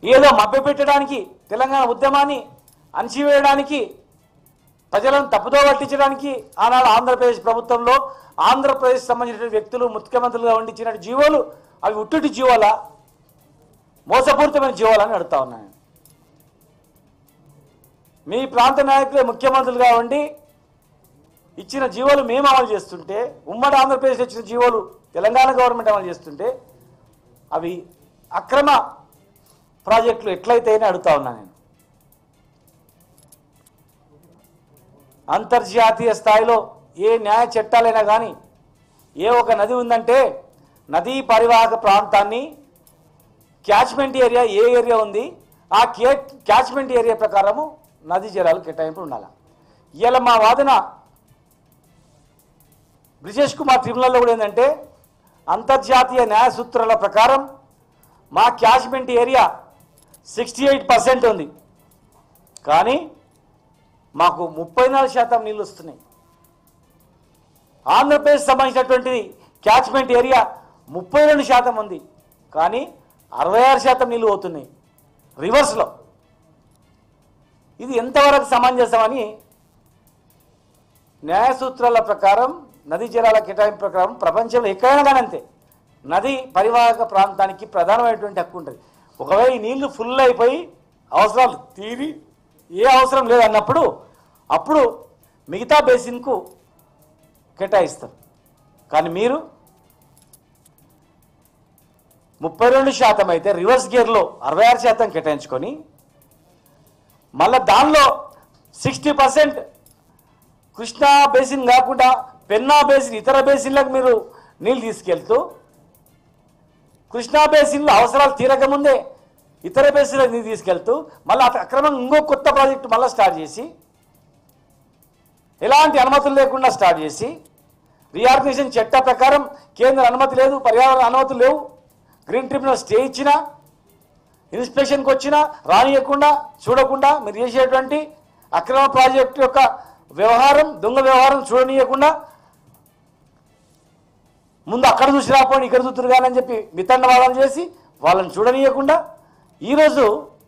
ఏదో మభ్యపెట్టడానికి తెలంగాణ ఉద్యమాన్ని అణచివేయడానికి ప్రజలను తప్పుదో పట్టించడానికి ఆనాడు ఆంధ్రప్రదేశ్ ప్రభుత్వంలో ఆంధ్రప్రదేశ్ సంబంధించిన వ్యక్తులు ముఖ్యమంత్రులుగా వండించిన జీవోలు అవి ఉట్టుటి జీవోలా మోసపూరితమైన జీవోలని అడుగుతా ఉన్నాను మీ ప్రాంత నాయకులే ముఖ్యమంత్రులుగా ఉండి ఇచ్చిన జీవోలు మేము అమలు చేస్తుంటే ఉమ్మడి ఆంధ్రప్రదేశ్ ఇచ్చిన జీవోలు తెలంగాణ గవర్నమెంట్ అమలు చేస్తుంటే అవి అక్రమ ప్రాజెక్టులు ఎట్లయితేనే అడుగుతా ఉన్నాను నేను అంతర్జాతీయ స్థాయిలో ఏ న్యాయ చట్టాలైనా కానీ ఏ ఒక నది ఉందంటే నదీ పరివాహక ప్రాంతాన్ని క్యాచ్మెంట్ ఏరియా ఏ ఏరియా ఉంది ఆ కే క్యాచ్మెంట్ ఏరియా ప్రకారము నదీ జలాలు కేటాయింపు ఉండాలి ఇవాళ మా వాదన బ్రిజేష్ కుమార్ ట్రిబ్యునల్లో కూడా ఏంటంటే అంతర్జాతీయ న్యాయ సూత్రాల ప్రకారం మా catchment area sixty eight percent ఉంది కానీ మాకు ముప్పై నాలుగు శాతం నీళ్ళు వస్తున్నాయి ఆంధ్రప్రదేశ్ సంబంధించినటువంటిది క్యాచ్మెంట్ ఏరియా ముప్పై రెండు శాతం ఉంది కానీ అరవై ఆరు శాతం నీళ్ళు పోతున్నాయి రివర్స్లో ఇది ఎంతవరకు సమంజసమని న్యాయ సూత్రాల ప్రకారం నదీ జలాల కేటాయింపు ప్రకారం ప్రపంచంలో ఎక్కడైనా కానీ అంతే నది పరివాహక ప్రాంతానికి ప్రధానమైనటువంటి హక్కు ఉంటుంది ఒకవేళ ఈ నీళ్లు ఫుల్ అయిపోయి అవసరాలు తీరి ఏ అవసరం లేదన్నప్పుడు అప్పుడు మిగతా బేసిన్కు కేటాయిస్తారు కానీ మీరు ముప్పై రెండు శాతం అయితే రివర్స్ గేర్లో అరవై ఆరు శాతం కేటాయించుకొని మళ్ళీ దానిలో సిక్స్టీ పర్సెంట్ కృష్ణా బేసిన్ కాకుండా పెన్నా బేసిన్ ఇతర బేసిన్లకు మీరు నీళ్ళు తీసుకెళ్తూ కృష్ణా బేసిన్లో అవసరాలు తీరకముందే ఇతర బేసిన్లకు నీళ్ళు తీసుకెళ్తూ మళ్ళీ అత- అక్రమంగా ఇంకో కొత్త ప్రాజెక్టు మళ్ళీ స్టార్ట్ చేసి ఎలాంటి అనుమతులు లేకుండా స్టార్ట్ చేసి రీఆర్గనైజేషన్ చట్ట ప్రకారం కేంద్ర అనుమతి లేదు పర్యావరణ అనుమతులు లేవు గ్రీన్ ట్రిబ్యునల్ స్టే ఇచ్చినా ఇన్స్పెక్షన్కి వచ్చినా రానియకుండా చూడకుండా మీరు చేసేటువంటి అక్రమ ప్రాజెక్టు యొక్క వ్యవహారం దొంగ వ్యవహారం చూడనీయకుండా ముందు అక్కడ చూసి రాకపోండి ఇక్కడ చూతురు కానీ అని చెప్పి మితండవాదం చేసి వాళ్ళని చూడనీయకుండా ఈరోజు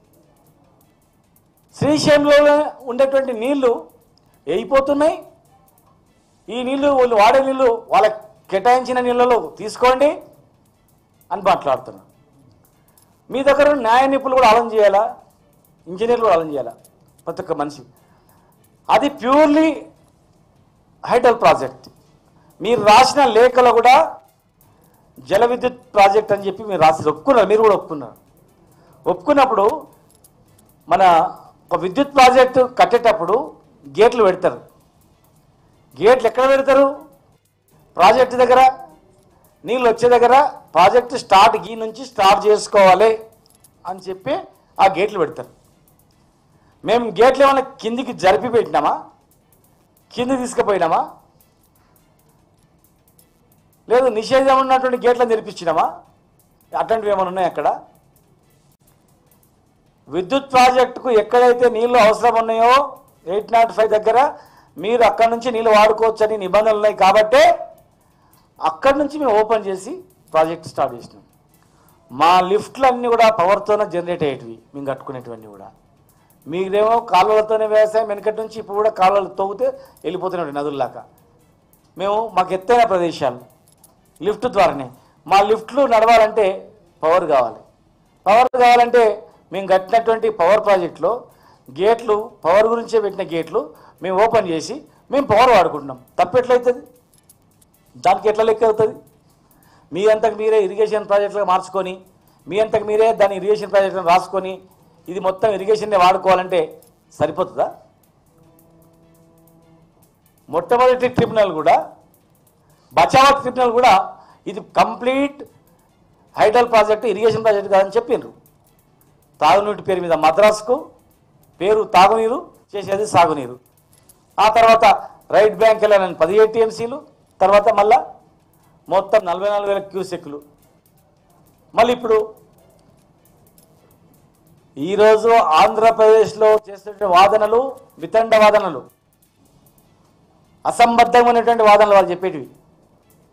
శ్రీశైలంలో ఉండేటువంటి నీళ్లు అయిపోతున్నాయి ఈ నీళ్లు వాళ్ళు వాడే నీళ్లు వాళ్ళకి కేటాయించిన నీళ్ళలో తీసుకోండి అని మాట్లాడుతున్నారు మీ దగ్గర ఉన్న న్యాయ నిపుణులు కూడా ఆలోచన చేయాలా ఇంజనీర్లు కూడా ఆలోచన చేయాలా ప్రతి ఒక్క మనిషి అది ప్యూర్లీ హైడల్ ప్రాజెక్ట్ మీరు రాసిన లేఖలో కూడా జల విద్యుత్ ప్రాజెక్ట్ అని చెప్పి మీరు రాసి ఒప్పుకున్నారు మీరు కూడా ఒప్పుకున్నారు ఒప్పుకున్నప్పుడు మన ఒక విద్యుత్ ప్రాజెక్టు కట్టేటప్పుడు గేట్లు పెడతారు గేట్లు ఎక్కడ పెడతారు ప్రాజెక్టు దగ్గర నీళ్ళు వచ్చే దగ్గర ప్రాజెక్టు స్టార్ట్ ఈ నుంచి స్టార్ట్ చేసుకోవాలి అని చెప్పి ఆ గేట్లు పెడతారు మేము గేట్లు ఏమైనా కిందికి జరిపి పెట్టినామా కింద తీసుకుపోయినామా లేదు నిషేధం ఉన్నటువంటి గేట్లను తెరిపించినామా అట్లాంటివి ఏమైనా ఉన్నాయి అక్కడ విద్యుత్ ప్రాజెక్టుకు ఎక్కడైతే నీళ్లు అవసరం ఉన్నాయో ఎయిట్ నాట్ ఫైవ్ దగ్గర మీరు అక్కడి నుంచి నీళ్ళు వాడుకోవచ్చని నిబంధనలు ఉన్నాయి కాబట్టే అక్కడి నుంచి మేము ఓపెన్ చేసి ప్రాజెక్ట్ స్టార్ట్ చేసినాం మా లిఫ్ట్లు అన్నీ కూడా పవర్తోనే జనరేట్ అయ్యేటివి మేము కట్టుకునేటివన్నీ కూడా మీరేమో కాలువలతోనే వ్యవసాయం వెనకటి నుంచి ఇప్పుడు కూడా కాలువలు తవ్వుతే వెళ్ళిపోతున్నాడు నదుల్లాగా మేము మాకు ఎత్తైన ప్రదేశాలు లిఫ్ట్ ద్వారానే మా లిఫ్ట్లు నడవాలంటే పవర్ కావాలి పవర్ కావాలంటే మేము కట్టినటువంటి పవర్ ప్రాజెక్ట్లో గేట్లు పవర్ గురించే పెట్టిన గేట్లు మేము ఓపెన్ చేసి మేము పవర్ వాడుకుంటున్నాం తప్పు ఎట్లయితుంది దానికి ఎట్లా లెక్క అవుతుంది మీ అంతకు మీరే ఇరిగేషన్ ప్రాజెక్టులుగా మార్చుకొని మీ అంతకు మీరే దాని ఇరిగేషన్ ప్రాజెక్టులను రాసుకొని ఇది మొత్తం ఇరిగేషన్నే వాడుకోవాలంటే సరిపోతుందా మొట్టమొదటి ట్రిబ్యునల్ కూడా బచావత్ ట్రిబ్యునల్ కూడా ఇది complete hydel project irrigation project కాదని చెప్పిండ్రు తాగునీటి పేరు మీద మద్రాసుకు పేరు తాగునీరు చేసేది సాగునీరు ఆ తర్వాత రైట్ బ్యాంక్ వెళ్ళాలని పదిహేడు టీఎంసీలు తర్వాత మళ్ళా మొత్తం నలభై నాలుగు వేల క్యూసెక్లు మళ్ళీ ఇప్పుడు ఈరోజు ఆంధ్రప్రదేశ్లో చేస్తున్న వాదనలు వితండ వాదనలు అసంబద్ధమైనటువంటి వాదనలు వాళ్ళు చెప్పేటివి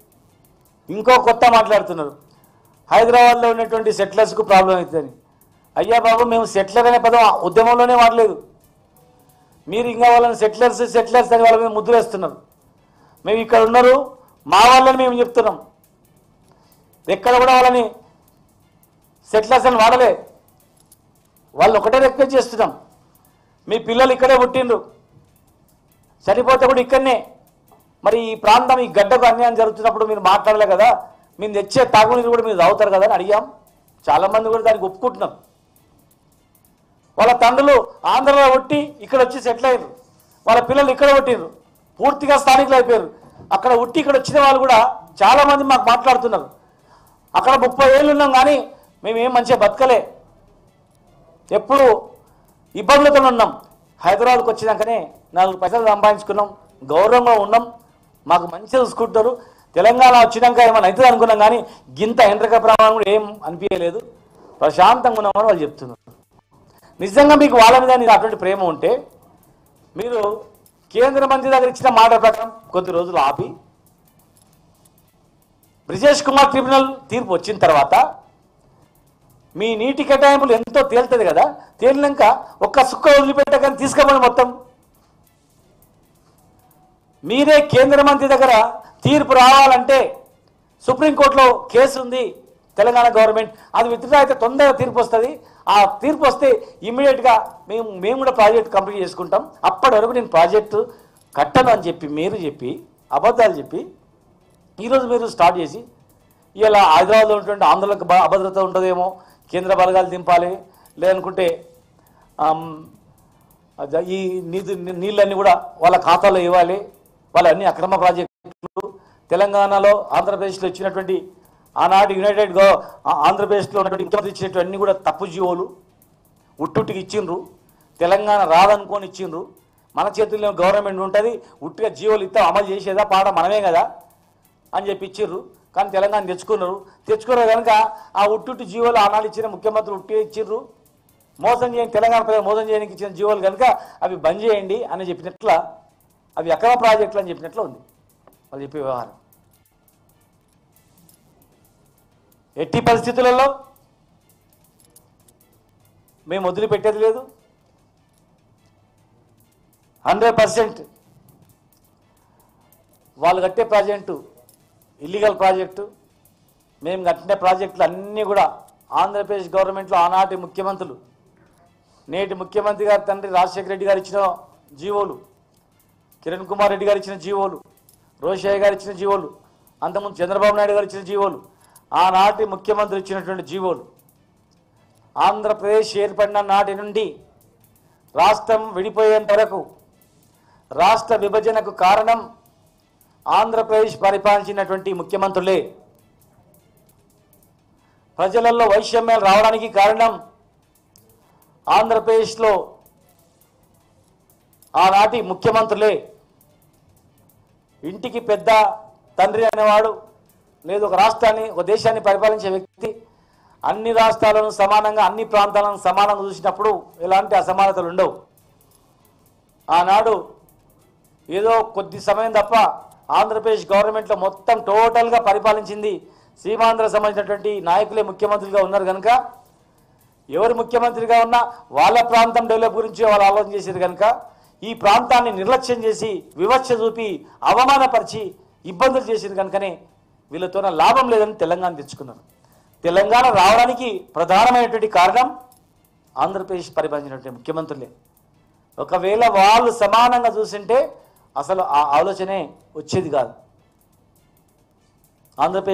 ఇంకో కొత్త మాట్లాడుతున్నారు హైదరాబాద్లో ఉన్నటువంటి సెటిలర్స్కు ప్రాబ్లం అవుతుందని అయ్యా బాబు మేము సెటిలర్ అనే పదం ఉద్యమంలోనే వాడలేదు మీరు ఇంకా వాళ్ళని సెటిలర్స్ సెటిలర్స్ అని వాళ్ళ మీద ముద్ర వేస్తున్నారు మేము ఇక్కడ ఉన్నారు మా వాళ్ళని మేము చెప్తున్నాం ఎక్కడ కూడా వాళ్ళని సెటిలర్స్ అని వాడలే వాళ్ళు ఒకటే రిక్వెస్ట్ చేస్తున్నాం మీ పిల్లలు ఇక్కడే పుట్టిండ్రు చనిపోతే కూడా ఇక్కడనే మరి ఈ ప్రాంతం ఈ గడ్డకు అన్యాయం జరుగుతున్నప్పుడు మీరు మాట్లాడలే కదా మీరు తెచ్చే తాగునీరు కూడా మీరు తాగుతారు కదా అని అడిగాం చాలామంది కూడా దానికి ఒప్పుకుంటున్నారు వాళ్ళ తండ్రులు ఆంధ్రలో పుట్టి ఇక్కడ వచ్చి సెటిల్ అయ్యారు వాళ్ళ పిల్లలు ఇక్కడ పుట్టిర్రు పూర్తిగా స్థానికులు అయిపోయారు అక్కడ పుట్టి ఇక్కడ వచ్చిన వాళ్ళు కూడా చాలామంది మాకు మాట్లాడుతున్నారు అక్కడ ముప్పై ఏళ్ళు ఉన్నాం కానీ మేము ఏం మంచిగా బతకలే ఎప్పుడు ఇబ్బందులతో ఉన్నాం హైదరాబాద్కి వచ్చినాకనే నాలుగు పైసలు సంపాదించుకున్నాం గౌరవంగా ఉన్నాం మాకు మంచిగా చూసుకుంటారు తెలంగాణ వచ్చినాక ఏమైనా అవుతుంది అనుకున్నాం కానీ గింత ఎండ్రక ప్రమాణం కూడా ఏం అనిపించలేదు ప్రశాంతంగా ఉన్నామని వాళ్ళు చెప్తున్నారు నిజంగా మీకు వాళ్ళ మీద నీకు అటువంటి ప్రేమ ఉంటే మీరు కేంద్ర మంత్రి దగ్గర ఇచ్చిన మాట ప్రకారం కొద్ది రోజులు ఆపి బ్రిజేష్ కుమార్ ట్రిబ్యునల్ తీర్పు వచ్చిన తర్వాత మీ నీటి కేటాయింపులు ఎంతో తేలుతుంది కదా తేలినాక ఒక్క సుక్క వదిలిపెట్టకని తీసుకోమని మొత్తం మీరే కేంద్ర మంత్రి దగ్గర తీర్పు రావాలంటే సుప్రీంకోర్టులో కేసు ఉంది తెలంగాణ గవర్నమెంట్ అది విత్డ్రా అయితే తొందరగా తీర్పు వస్తుంది ఆ తీర్పు వస్తే ఇమ్మీడియట్గా మేము మేము కూడా ప్రాజెక్ట్ కంప్లీట్ చేసుకుంటాం అప్పటి వరకు నేను ప్రాజెక్టు కట్టను అని చెప్పి మీరు చెప్పి అబద్ధాలు చెప్పి ఈరోజు మీరు స్టార్ట్ చేసి ఇలా హైదరాబాద్లో ఉన్నటువంటి ఆంధ్రులకు బా అభద్రత ఉంటుందేమో కేంద్ర బలగాలు దింపాలి లేదనుకుంటే ఆమ్, అద- ఈ నీటి నీళ్ళన్నీ కూడా వాళ్ళ ఖాతాలో ఇవ్వాలి వాళ్ళ అన్ని అక్రమ ప్రాజెక్టులు తెలంగాణలో ఆంధ్రప్రదేశ్లో ఇచ్చినటువంటి ఆనాటి యునైటెడ్ గో ఆ- ఆంధ్రప్రదేశ్లో ఉన్నటువంటి ముఖ్యమంత్రి ఇచ్చినటువంటి అన్ని కూడా తప్పు జీవోలు ఉట్టుట్టికి ఇచ్చిండ్రు తెలంగాణ రాదనుకొని ఇచ్చిండ్రు మన చేతుల్లో గవర్నమెంట్ ఉంటుంది ఉట్టిగా జీవోలు ఇస్తాం అమలు చేసేదా పాట మనమే కదా అని చెప్పి ఇచ్చిర్రు కానీ తెలంగాణ తెచ్చుకున్నారు తెచ్చుకున్నారు కనుక ఆ ఉట్టుట్టి జీవోలు ఆనాడు ఇచ్చిన ముఖ్యమంత్రి ఉట్టి ఇచ్చిర్రు మోసం చేయని తెలంగాణ ప్రజలు మోసం చేయడానికి ఇచ్చిన జీవోలు కనుక అవి బంద్ చేయండి అని చెప్పినట్ల అవి అక్రమ ప్రాజెక్టులు అని చెప్పినట్లు ఉంది వాళ్ళు చెప్పే వ్యవహారం ఎట్టి పరిస్థితులలో మేము వదిలిపెట్టేది లేదు హండ్రెడ్ పర్సెంట్ వాళ్ళు కట్టే ప్రాజెక్టు ఇల్లీగల్ ప్రాజెక్టు మేము కట్టిన ప్రాజెక్టులు అన్నీ కూడా ఆంధ్రప్రదేశ్ గవర్నమెంట్లో ఆనాటి ముఖ్యమంత్రులు నేటి ముఖ్యమంత్రి గారి తండ్రి రాజశేఖర రెడ్డి గారు ఇచ్చిన జీవోలు కిరణ్ కుమార్ రెడ్డి గారు ఇచ్చిన జీవోలు రోషయ్య గారు ఇచ్చిన జీవోలు అంతకుముందు చంద్రబాబు నాయుడు గారు ఇచ్చిన జీవోలు ఆనాటి ముఖ్యమంత్రి ఇచ్చినటువంటి జీవోలు ఆంధ్రప్రదేశ్ ఏర్పడిన నాటి నుండి రాష్ట్రం విడిపోయేంత వరకు రాష్ట్ర విభజనకు కారణం ఆంధ్రప్రదేశ్ పరిపాలించినటువంటి ముఖ్యమంత్రులే ప్రజలలో వైషమ్యాలు రావడానికి కారణం ఆంధ్రప్రదేశ్లో ఆనాటి ముఖ్యమంత్రులే ఇంటికి పెద్ద తండ్రి అనేవాడు లేదు ఒక రాష్ట్రాన్ని ఒక దేశాన్ని పరిపాలించే వ్యక్తి అన్ని రాష్ట్రాలను సమానంగా అన్ని ప్రాంతాలను సమానంగా చూసినప్పుడు ఎలాంటి అసమానతలు ఉండవు ఆనాడు ఏదో కొద్ది సమయం తప్ప ఆంధ్రప్రదేశ్ గవర్నమెంట్లో మొత్తం టోటల్గా పరిపాలించింది సీమాంధ్ర సంబంధించినటువంటి నాయకులే ముఖ్యమంత్రులుగా ఉన్నారు కనుక ఎవరు ముఖ్యమంత్రిగా ఉన్నా వాళ్ళ ప్రాంతం డెవలప్ గురించి వాళ్ళు ఆలోచన చేసేది కనుక ఈ ప్రాంతాన్ని నిర్లక్ష్యం చేసి వివక్ష చూపి అవమానపరిచి ఇబ్బందులు చేసేది కనుకనే వీళ్ళతోన లాభం లేదని తెలంగాణ తెచ్చుకున్నారు తెలంగాణ రావడానికి ప్రధానమైనటువంటి కారణం ఆంధ్రప్రదేశ్ పరిపాలించినటువంటి ముఖ్యమంత్రులే ఒకవేళ వాళ్ళు సమానంగా చూసింటే అసలు ఆ ఆలోచనే వచ్చేది కాదు ఆంధ్రప్రదేశ్